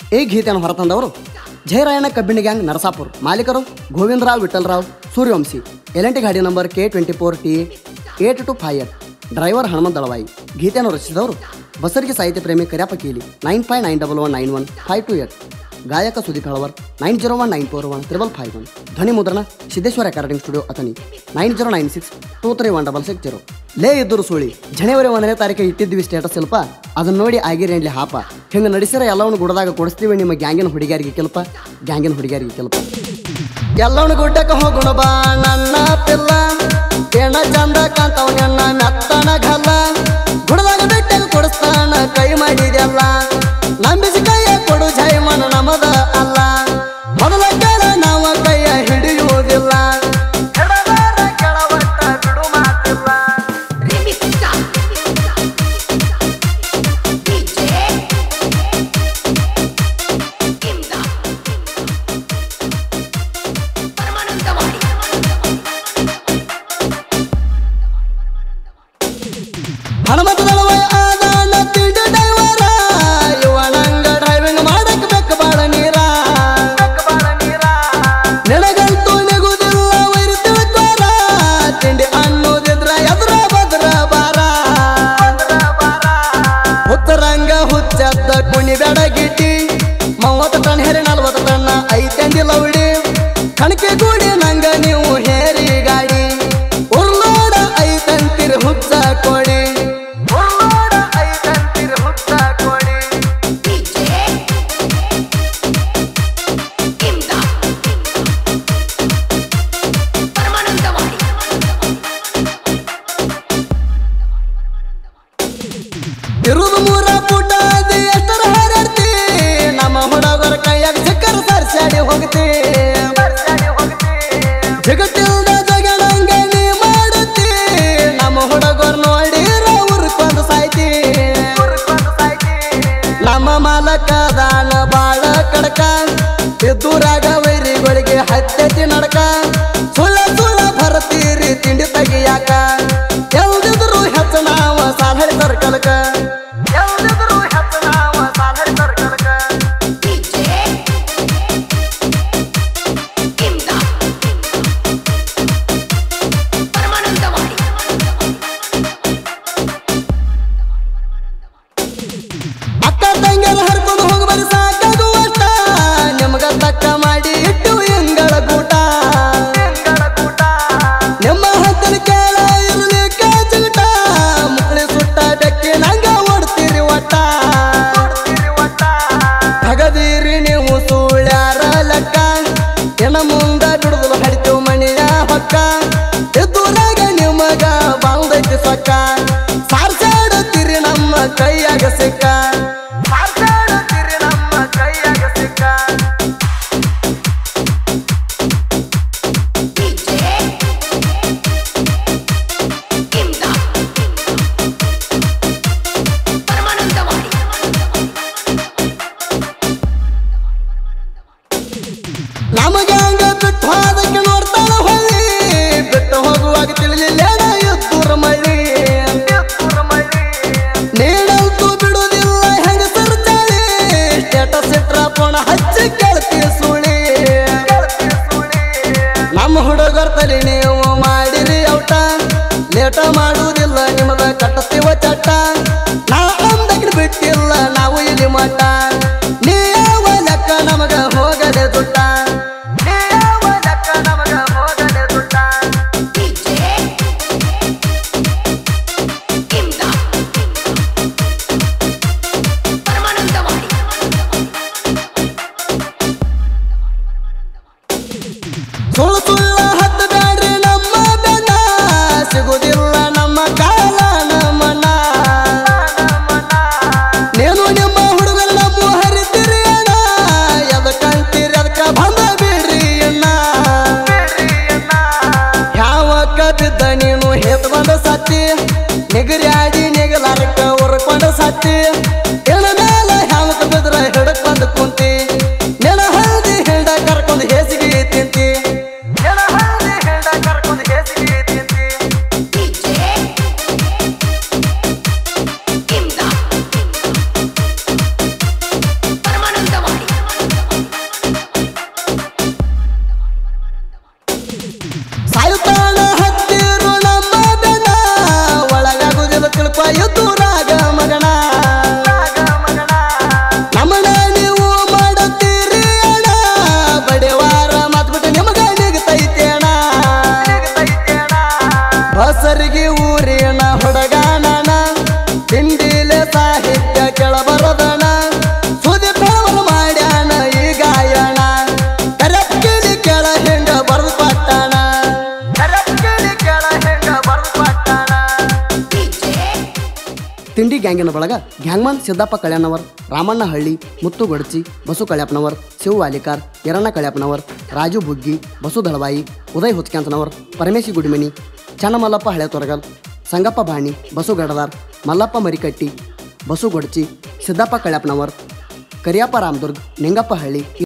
ಈ ಗೀತೆಯನ್ನು ಹೊರತಂದವರು ಜಯರಾಯಣ ಕಬ್ಬಿಣಿ ಗ್ಯಾಂಗ್ ನರಸಾಪುರ್ ಮಾಲೀಕರು ಗೋವಿಂದರಾವ್ ವಿಠಲ್ರಾವ್ ಸೂರ್ಯವಂಶಿ ಎಲ್ ಟಿ ಗಾಡಿ number K twenty four T eight two five eight driver Hanumanta Dalavayi ಗೀತೆಯನ್ನು ರಚಿಸಿದವರು ಬಸರಿಗೆ ಸಾಹಿತ್ಯ ಪ್ರೇಮಿ ಕರ್ಯಾಪ ಕೀಲಿ nine five nine double one nine one five two eight ಗಾಯಕ Sudeep Halavar nine zero one nine four one triple five one ಧ್ವನಿ ಮುದ್ರಣ Siddeshwara recording studio Athani nine zero nine six two three one double six zero ಲೇ ಇದ್ದರು ಸುಳಿ ಜನವರಿ ಒಂದನೇ ತಾರೀಕು ಇಟ್ಟಿದ್ವಿ status ಸ್ವಲ್ಪ ಅದನ್ನ ನೋಡಿ ಆಗಿರೇನ್ಲಿ ಹಾಪ ಹಿಂಗೆ ನಡೆಸಿರ ಎಲ್ಲವನ್ನು ಗುಡದಾಗ ಕೊಡಿಸ್ತೀವಿ ನಿಮ್ಮ ಗ್ಯಾಂಗಿನ ಹುಡುಗಿಯರಿಗೆ ಕೆಲಪ ಗ್ಯಾಂಗಿನ ಹುಡುಗಿಯರಿಗೆ ಕೆಲಪ ಎಲ್ಲವನ್ನ ಗುಡ್ಡಕ್ಕೆ ಹೋಗೋಣ ಬಾ ನನ್ನ ಪಿಲ್ಲ ಏನ ಚಂದ ಕಾಂತವ್ ನನ್ನ ಮೆತ್ತನ ಗಲ್ಲ ಗುಡದಾಗ ಬಿಟ್ಟೆ ಕೊಡಿಸ್ತಾನ ಕೈ ಮಾಡಿದೆಲ್ಲ ನಂಬಿಸಿ ಕೈಯ ಕೊಡು ಜೈಮನ ನಮದ ಅಲ್ಲ ಮೊದಲ ಕೇಳ ನಾವ ಕೈಯ ಹಿಡಿಯುವುದಿಲ್ಲ ಕೆಡದಾರ ಕೆಳವಟ್ಟ ಬಿಡು ಮಾತಿಲ್ಲ Remix DJ Imda Paramanandawadi Hanumantha ದಳವಾಯಿ ಆದಾನ ತಿಂಡಿ ಡೈವರ ಇವನಂಗ ಡ್ರೈವಿಂಗ್ ಮಾಡಕ್ ಬೇಕು ಬಾಳ ನೀರ ನಿನಗಂತೂ ನಿಗುದಿಲ್ಲ ವೈರಿ ತಿಳ್ಕೋರ ತಿಂಡಿ ಅನ್ನೋದಿದ್ರ ಎದ್ರ ಬದ್ರ ಬಾರ ಉತ್ತರಂಗ ಹುಚ್ಚದ್ದ ಕುಣಿ ಬೆಡಗಿಟ್ಟಿ ಮೂವತ್ತು ಟನ್ ಹೇರಿ ನಲ್ವತ್ತು ಟನ್ ಐತೆಂದಿ ಲೌಡಿ ಕಣಕೆ ಗೂಡಿ ನಂಗ ನೀವು ಹೇರಿ ಗಾಡಿ ಉರ್ಲೋಡ ಐತಂತಿರಿ ಹುಚ್ಚ ಕೊಡಿ ಉರ್ಲೋಡ ಐತಂತಿರಿ ಹುಚ್ಚ ಕೊಡಿ DJ Imda ಪರಮಾನಂದವಾಡಿ ಇರುದು ಮೂರ ಪುಟ ಅದಿ ಎಷ್ಟರ ಹಾರಾಡ್ತಿ ನಮ್ಮ ಹುಡುಗರ ಕೈಯಾಗ ಚಕ್ಕರ ಸರ್ಸಾಡಿ ಹೋಗ್ತಿ ಜಗತ್ತಿಲ್ದ ಜಗಣಂಗ ನೀ ಮಾಡುತ್ತಿ ನಮ್ಮ ಹುಡುಗರು ನೋಡಿರ ಉರ್ಕೊಂದು ಸಾಯ್ತಿ ನಮ್ಮ ಮಾಲಕದಾನ ಬಾಳ ಕಡಕ ಎದುರಾಗ ವೈರಿಗಳಿಗೆ ಹತ್ಯತಿ ನಡಕ ಸುಳ್ಳ ಸುಳ್ಳ ಭರತೀರಿ ತಿಂಡಿ ತೆಗಿಯಾಕ ಎಲ್ದಿದ್ರು ಹೆಚ್ಚ ನಾವ ಸಾಲಹರಿ ಸರ್ಕಲ್ಕ ಎಲ್ದಿದ್ರು ಹೆಚ್ಚ ನಾವ ಸಾಲಹರಿ ಸರ್ಕಲ್ಕ DJ Imda ಪರಮಾನಂದವಾಡಿ ಅಕ್ಕ ತಂಗಿಯರು ಹರ್ಕೊಂಡು ಹೋಗ್ಬಾರಿ ಸಾಕಾಗುವಷ್ಟ ನಿಮ್ಗ ತಕ್ಕ ಮಾಡಿ ಇಟ್ಟು ಎಂಗಳ ಗೂಟ ನಿಮ್ಮ ಹತ್ತಿರ ಕೇಳ ಇರ್ಲಿಕ್ಕೆ ಚಿಲ್ಟ ಮುಕ್ಳಿ ಸುಟ್ಟ ಬೆಕ್ಕಿ ನಂಗ ಓಡ್ತೀರಿ ಒಟ್ಟ ತಗದೀರಿ ನೀವು ಸುಳ್ಯಾರ ಲೆಕ್ಕ ಏನ ಮುಂದ ಬಿಡುದು ಹಡಿತು ಮಣಿಯ ಹೊಕ್ಕ ಎದುರಾಗ ನಿಮಗ ಬಾಂದೈತಿ ಸೊಕ್ಕ ಸಾರ್ಸಾಡುತ್ತೀರಿ ನಮ್ಮ ಕೈಯಾಗ ಸಿಕ್ಕ ಸಾರ್ಸಾಡುತ್ತೀರಿ ನಮ್ಮ ಕೈಯಾಗ ಸಿಕ್ಕ DJ Imda ಪರಮಾನಂದವಾಡಿ ನಮಗೆ ಹಂಗ ಬಿಟ್ಟು ಹೋದಕ್ಕೆ ನೋಡ್ತಾಳ ಹೊಳ್ಳಿ ಬಿಟ್ಟು ಹೋಗುವಾಗ ತಿಳಿಲಿಲ್ಲ ಎತ್ತೂರ ಮಳ್ಳಿ ನೀಡಂತೂ ಬಿಡುವುದಿಲ್ಲ ಹೆಂಗ ಸರ್ಚಾಳಿ ಸ್ಟೇಟಸ್ ಇಟ್ರ ಪೋಣ ಹಚ್ಚಿ ಕೇಳ್ತಿ ಸುಳಿ ನಮ್ಮ ಹುಡುಗರ ತಲೆ ನೀವು ಮಾಡಿರಿ ಔಟ ಲೇಟ ಮಾಡುವುದಿಲ್ಲ ನಿಮ್ಮದ ಕಟ್ಟಸ್ತೀವ ಚಟ್ಟ ನಾ ಅಂದಕ್ಕೆ ಬಿಟ್ಟಿಲ್ಲ ನಾವು ಇಲ್ಲಿ ಮಟ್ಟ ನೀ ಯಾವ ಲೆಕ್ಕ ನಮಗ ಹೋಗದೆ ದುಡ್ಡ ನೀ ಯಾವ ಲೆಕ್ಕ ನಮಗ ಹೋಗದೆ ದುಡ್ಡ DJ Imda ಪರಮಾನಂದವಾಡಿ ಸುಳ್ಳು ಸುಳ್ಳ ಹತ್ತು ಬ್ಯಾಡ್ರಿ ನಮ್ಮ ಬೆನ್ನ ಸಿಗುದಿಲ್ಲ ನಮ್ಮ ಕಾಲ ನಮ್ಮನ ನೀನು ನಿಮ್ಮ ಹುಡುಗರ ನಮ್ಮ ಹರಿತೀರಿ ಅಣ್ಣ ಎದಕ್ಕಂತೀರಿ ಅದಕ್ಕ ಬಂದ ಬಿಡ್ರಿ ಅಣ್ಣ ಯಾವಕ್ಕ ಬಿದ್ದ ನೀನು ಹೇತ್ಕೊಂಡ ಸತ್ತಿ ನಿಗರ್ಯಾಡಿ ನಿಗಲಾರಕ್ಕ ಉರ್ಕೊಂಡ ಸತ್ತಿ ಎಣ ಮೇಲೆ ಹ್ಯಾವಕ ಬಿದ್ರ ಹಿಡ್ಕೊಂಡ್ ಕುಂತಿ ನೆನ ಹಳದಿ ಹಿಂಡ ಕರ್ಕೊಂಡ್ ಹೇಸಿಗೆ ತಿಂತಿ ನೆನ ಹಳದಿ ಹಿಂಡ ಕರ್ಕೊಂಡ್ ಹೇಸಿಗೆ ತಿಂತಿ DJ Imda ಪರಮಾನಂದವಾಡಿ ಗ್ಯಾಂಗಿನ ಬಳಗ ಗ್ಯಾಂಗ್ಮನ್ ಸಿದ್ದಪ್ಪ ಕಳ್ಯಾಣವರ್ ರಾಮಣ್ಣ ಹಳ್ಳಿ ಮುತ್ತು ಗೊಡಚಿ ಬಸು ಕಳ್ಯಾಪ್ನವರ್ ಶಿವ ವಾಲಿಕಾರ್ ಯರಣ್ಣ ಕಳ್ಯಾಪ್ನವರ್ ರಾಜು ಬುಗ್ಗಿ ಬಸು ದಳವಾಯಿ ಉದಯ್ ಹುಚ್ಕ್ಯಾಂತನವರ್ ಪರಮೇಶಿ ಗುಡಿಮನಿ ಚನ್ನಮಲ್ಲಪ್ಪ ಹಳೆ ತೊರಗಲ್ ಸಂಗಪ್ಪ ಬಾಣಿ ಬಸು ಗಡದಾರ್ ಮಲ್ಲಪ್ಪ ಮರಿಕಟ್ಟಿ ಬಸು ಗೊಡಚಿ ಸಿದ್ದಪ್ಪ ಕಳ್ಯಾಪ್ನವರ್ ಕರಿಯಪ್ಪ ರಾಮದುರ್ಗ್ ನಿಂಗಪ್ಪ ಹಳ್ಳಿ